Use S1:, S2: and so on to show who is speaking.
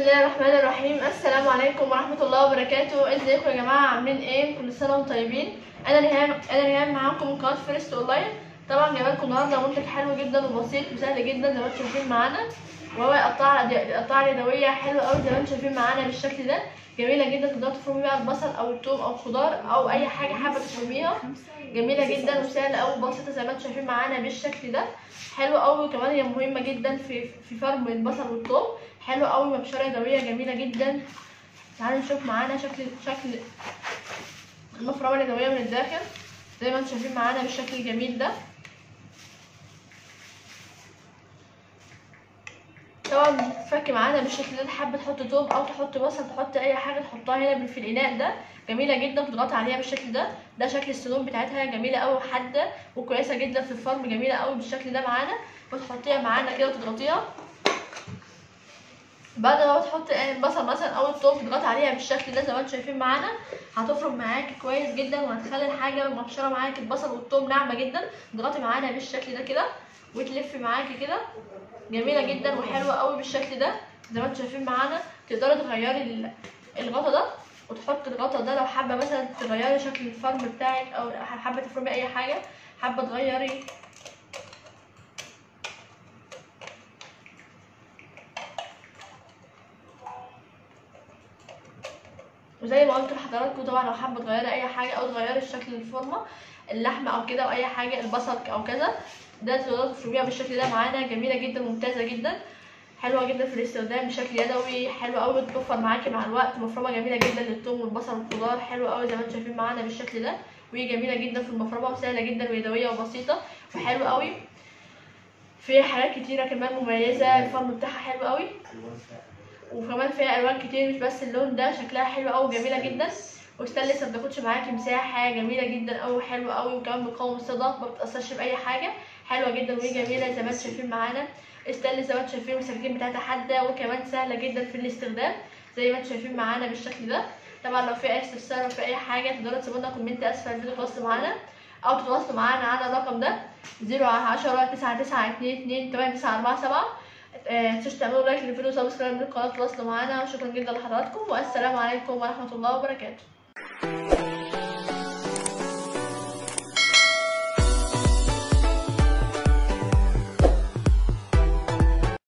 S1: الله الرحمن الرحيم السلام عليكم ورحمة الله وبركاته ازيكم يا جماعة عاملين ايه كل سنة وانتم طيبين انا ريهام انا ريهام معاكم من قناة فيرست اونلاين طبعا جايبه لكم النهارده منتج حلو جدا وبسيط وسهل جدا زي ما انتم شايفين معانا وهو القطاعة القطاعة اليدوية حلوة قوي زي ما انتم شايفين معانا بالشكل ده جميلة جدا تقدروا تفرموا بيها البصل او الثوم او الخضار او اي حاجة حابة تفرميها جميلة جدا وسهلة قوي وبسيطة زي ما انتم شايفين معانا بالشكل ده حلوة قوي وكمان هي مهمة جدا في في فرم البصل والثوم حلوة قوي مبشرة يدوية جميلة جدا تعالوا نشوف معانا شكل شكل المفرمة اليدوية من الداخل زي ما انتم شايفين معانا بالشكل الجميل ده طبعا بتفك معانا بالشكل ده حابة تحط توم او تحط بصل تحط اي حاجة تحطها هنا في الاناء ده جميلة جدا تضغط عليها بالشكل ده ده شكل السنون بتاعتها جميلة قوي وحادة وكويسة جدا في الفرم جميلة قوي بالشكل ده معانا وتحطيها معانا كده وتضغطيها بعد ما تحط البصل مثلا او الثوم تضغط عليها بالشكل ده زي ما انتم شايفين معانا هتفرم معاكي كويس جدا وهتخلي الحاجه مبشره معاكي البصل والثوم ناعمه جدا تضغطي معانا بالشكل ده كده وتلفي معاكي كده جميله جدا وحلوه قوي بالشكل ده زي ما انتم شايفين معانا تقدري تغيري الغطا ده وتحطي الغطا ده لو حابه مثلا تغيري شكل الفرم بتاعك او حابه تفرمي اي حاجه حابه تغيري وزي ما قلت لحضراتكم طبعا لو حابه تغيري اي حاجه او تغيري شكل الفورمه اللحمه او كده او اي حاجه البصل او كذا ده تقدروا تفرميها بالشكل ده معانا جميله جدا وممتازه جدا حلوه جدا في الاستخدام بشكل يدوي حلوه قوي بتوفر معاكي مع الوقت مفرمه جميله جدا للثوم والبصل والخضار حلوه قوي زي ما انتم شايفين معانا بالشكل ده وهي جميله جدا في المفرمه وسهله جدا ويدويه وبسيطه وحلوه قوي في حاجات كتيره كمان مميزه الفرم بتاعها حلو قوي وكمان فيها الوان كتير مش بس اللون ده شكلها حلو قوي وجميله جدا وستانلس ما بتاخدش معاكي مساحه جميله جدا قوي وحلوه قوي وكمان بتقاوم الصدى ما بتاثرش باي حاجه حلوه جدا وهي جميله زي ما انتم شايفين معانا ستانلس زي ما انتم شايفين المسامير بتاعتها حاده وكمان سهله جدا في الاستخدام زي ما انتم شايفين معانا بالشكل ده طبعا لو في اي استفسار او في اي حاجه تقدروا تسيبوا لنا كومنت اسفل الفيديو تواصلوا معانا او تتواصلوا معانا على الرقم ده 010 9922 8947 متنسوش تعملوا لايك للفيديو وسبسكرايب للقناه تواصلوا معانا وشكرا جدا لحضراتكم والسلام عليكم ورحمه الله وبركاته